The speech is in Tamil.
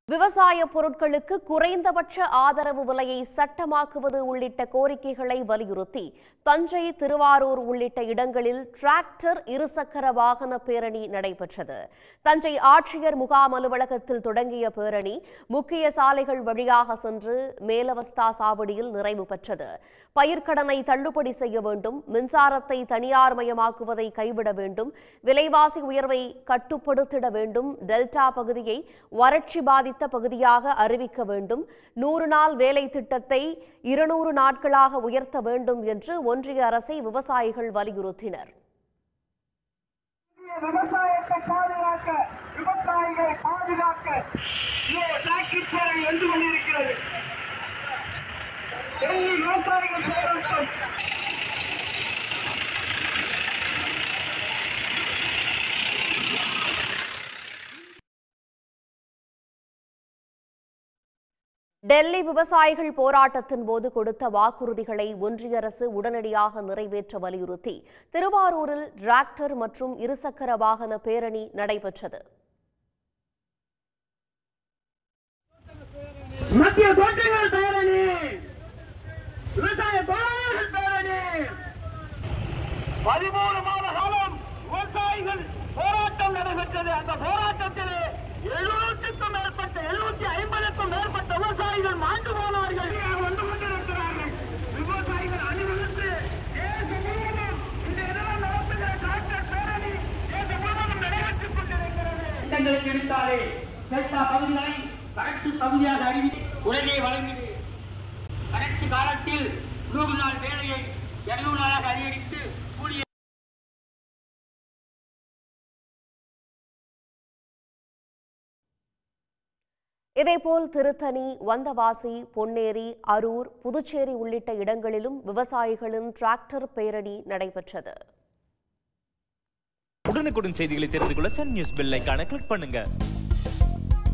விவசாய பொருட்களுக்கு குறைந்தபட்ச ஆதரவு விலையை சட்டமாக்குவது உள்ளிட்ட கோரிக்கைகளை வலியுறுத்தி தஞ்சை திருவாரூர் உள்ளிட்ட இடங்களில் டிராக்டர் இருசக்கர வாகன பேரணி நடைபெற்றது தஞ்சை ஆட்சியர் முகாம் அலுவலகத்தில் தொடங்கிய பேரணி முக்கிய சாலைகள் வழியாக சென்று மேலவஸ்தா சாவடியில் நிறைவு பெற்றது பயிர்க்கடனை தள்ளுபடி செய்ய வேண்டும் மின்சாரத்தை தனியார்மயமாக்குவதை கைவிட வேண்டும் விலைவாசி உயர்வை கட்டுப்படுத்திட வேண்டும் டெல்டா பகுதியை வறட்சி பாதித்த பகுதியாக அறிவிக்க வேண்டும் நூறு நாள் வேலை திட்டத்தை இருநூறு நாட்களாக உயர்த்த வேண்டும் என்று ஒன்றிய அரசை விவசாயிகள் வலியுறுத்தினர் விவசாயத்தை பாதுகாக்க விவசாயிகளை பாதுகாக்க இதோ டிராக்டர் பேரணி வந்து கொண்டிருக்கிறது டெல்லி விவசாயிகள் போராட்டம் டெல்லி விவசாயிகள் போராட்டத்தின் போது கொடுத்த வாக்குறுதிகளை ஒன்றிய அரசு உடனடியாக நிறைவேற்ற வலியுறுத்தி திருவாரூரில் டிராக்டர் மற்றும் இருசக்கர வாகன பேரணி நடைபெற்றது மத்திய தோட்டங்கள் பேரணி விவசாய தொழிலாளர்கள் பேரணி பதிமூணு மாத காலம் விவசாயிகள் போராட்டம் நடைபெற்றது அந்த போராட்டத்தில் எழுநூற்றுக்கும் மேற்பட்ட எழுநூத்தி ஐம்பதுக்கும் மேற்பட்ட விவசாயிகள் மாண்டு போனார்கள் வந்து கொண்டிருக்கிறார்கள் விவசாயிகள் அணிவகுத்து தேசம் முழுவதும் இந்த இடத்தில் நடத்துகிற டாக்டர் பேரணி தேசம் முழுவதும் நடைபெற்றுக் கொண்டிருக்கிறது திட்டங்களுக்கு எடுத்தாலே டெல்டா பகுதிகளை வறட்சி பகுதியாக அறிவித்து உலகை வழங்கியது வறட்சி காலத்தில் நூறு நாள் வேலையை இருநூறு நாளாக அதிகரித்து கூடிய இதேபோல் திருத்தணி வந்தவாசி பொன்னேரி அரூர் புதுச்சேரி உள்ளிட்ட இடங்களிலும் விவசாயிகளின் டிராக்டர் பேரணி நடைபெற்றது உடனுக்குடன் செய்திகளை தெரிந்து கொள்ள சன் நியூஸ் பெல் ஐகானை கிளிக் பண்ணுங்க